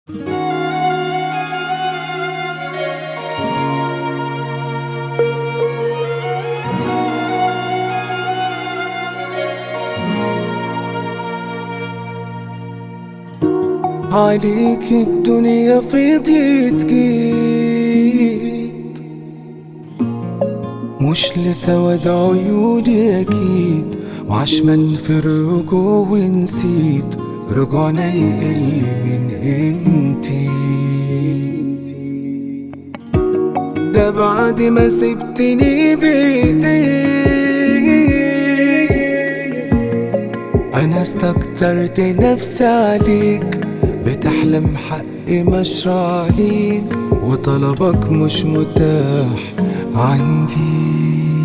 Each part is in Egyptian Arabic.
عليك الدنيا فضيت جيت مش لسواد عيوني اكيد وعشمان في الرجوع ونسيت رجوعنا يقل من قيمتي ده بعد ما سبتني بايديك انا استكترت نفسي عليك بتحلم حقي مشروع عليك وطلبك مش متاح عندي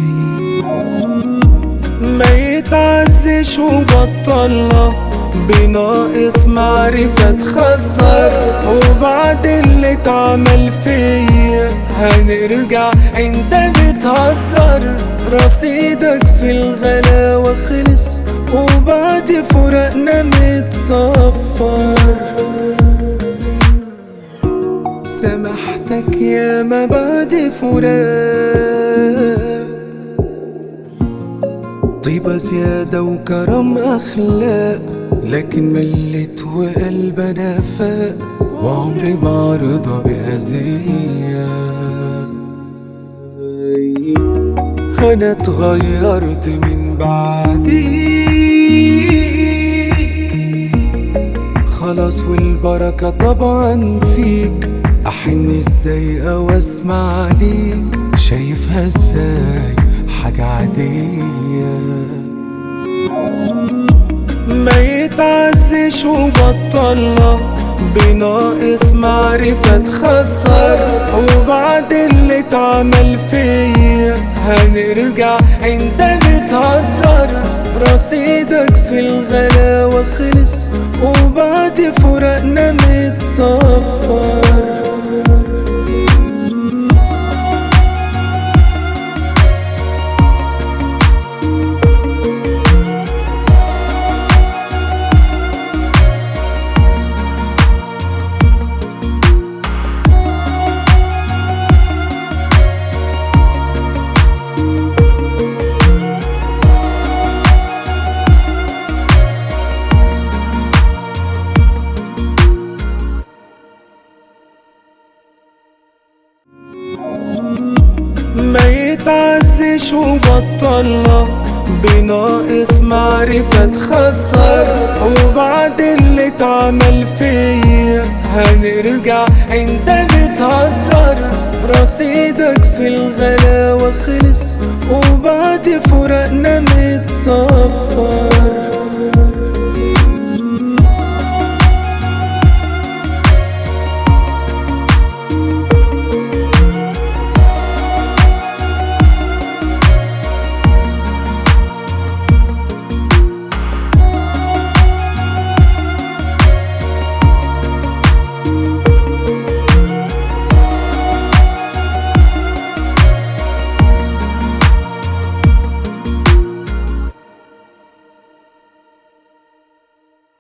ما يتعزش وبطلنا بناقص معرفة تخسر وبعد اللي اتعمل فيا هنرجع انت بتهزر رصيدك في الغلاوة خلص وبعد فراقنا متصفر سامحتك يا ما بعد فراق طيبة زيادة وكرم أخلاق لكن ملت وقلبنا فاق وعمري ما رضى بأذية أنا اتغيرت من بعديك خلاص والبركة طبعا فيك أحن ازاي أو أسمع عليك شايفها ازاي حاجة عادية ما يتعزش وبطلنا بناقص رصيدك تخسر وبعد اللي اتعمل فيا هنرجع انت بتهزر رصيدك في الغلاوة خلص وبعد فراقنا متصفر ما يتعزش وبطلنا بناقص معرفة تخسر وبعد اللي اتعمل فيا هنرجع انت بتهزر رصيدك في الغلاوة خلص وبعد فراقنا متصفر